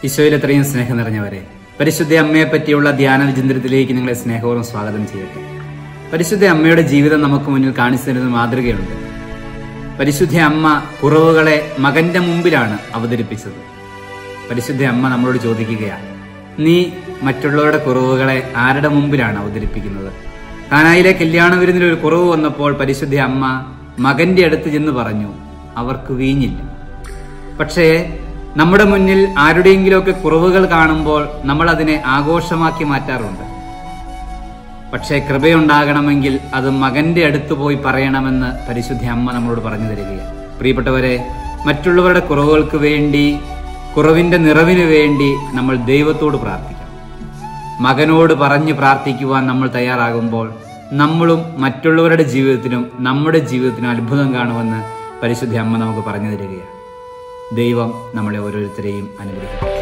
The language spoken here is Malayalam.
ഈശോയിൽ എത്രയും സ്നേഹം നിറഞ്ഞവരെ പരിശുദ്ധ അമ്മയെ പറ്റിയുള്ള ധ്യാന വിചിന്തനത്തിലേക്ക് നിങ്ങളെ സ്നേഹപൂർവ്വം സ്വാഗതം ചെയ്യട്ടെ പരിശുദ്ധ അമ്മയുടെ ജീവിതം നമുക്ക് മുന്നിൽ കാണിച്ചു തരുന്ന മാതൃകയുണ്ട് പരിശുദ്ധ അമ്മ കുറവുകളെ മകന്റെ മുമ്പിലാണ് അവതരിപ്പിച്ചത് പരിശുദ്ധ അമ്മ നമ്മളോട് ചോദിക്കുകയാണ് നീ മറ്റുള്ളവരുടെ കുറവുകളെ ആരുടെ മുമ്പിലാണ് അവതരിപ്പിക്കുന്നത് കാനായിലെ കല്യാണ വിരുന്നിൽ ഒരു കുറവ് വന്നപ്പോൾ പരിശുദ്ധ അമ്മ മകന്റെ അടുത്ത് ചെന്ന് പറഞ്ഞു അവർക്ക് വീഞ്ഞില്ല പക്ഷേ നമ്മുടെ മുന്നിൽ ആരുടെയെങ്കിലുമൊക്കെ കുറവുകൾ കാണുമ്പോൾ നമ്മൾ അതിനെ ആഘോഷമാക്കി മാറ്റാറുണ്ട് പക്ഷേ കൃപയുണ്ടാകണമെങ്കിൽ അത് മകന്റെ അടുത്ത് പോയി പറയണമെന്ന് പരിശുദ്ധ അമ്മ നമ്മളോട് പറഞ്ഞു തരികയാണ് പ്രിയപ്പെട്ടവരെ മറ്റുള്ളവരുടെ കുറവുകൾക്ക് വേണ്ടി കുറവിന്റെ നിറവിന് വേണ്ടി നമ്മൾ ദൈവത്തോട് പ്രാർത്ഥിക്കണം മകനോട് പറഞ്ഞ് പ്രാർത്ഥിക്കുവാൻ നമ്മൾ തയ്യാറാകുമ്പോൾ നമ്മളും മറ്റുള്ളവരുടെ ജീവിതത്തിനും നമ്മുടെ ജീവിതത്തിനും അത്ഭുതം കാണുമെന്ന് പരിശുദ്ധ അമ്മ നമുക്ക് പറഞ്ഞു തരികയാണ് ദൈവം നമ്മളെ ഓരോരുത്തരെയും അനുഗ്രഹിക്കും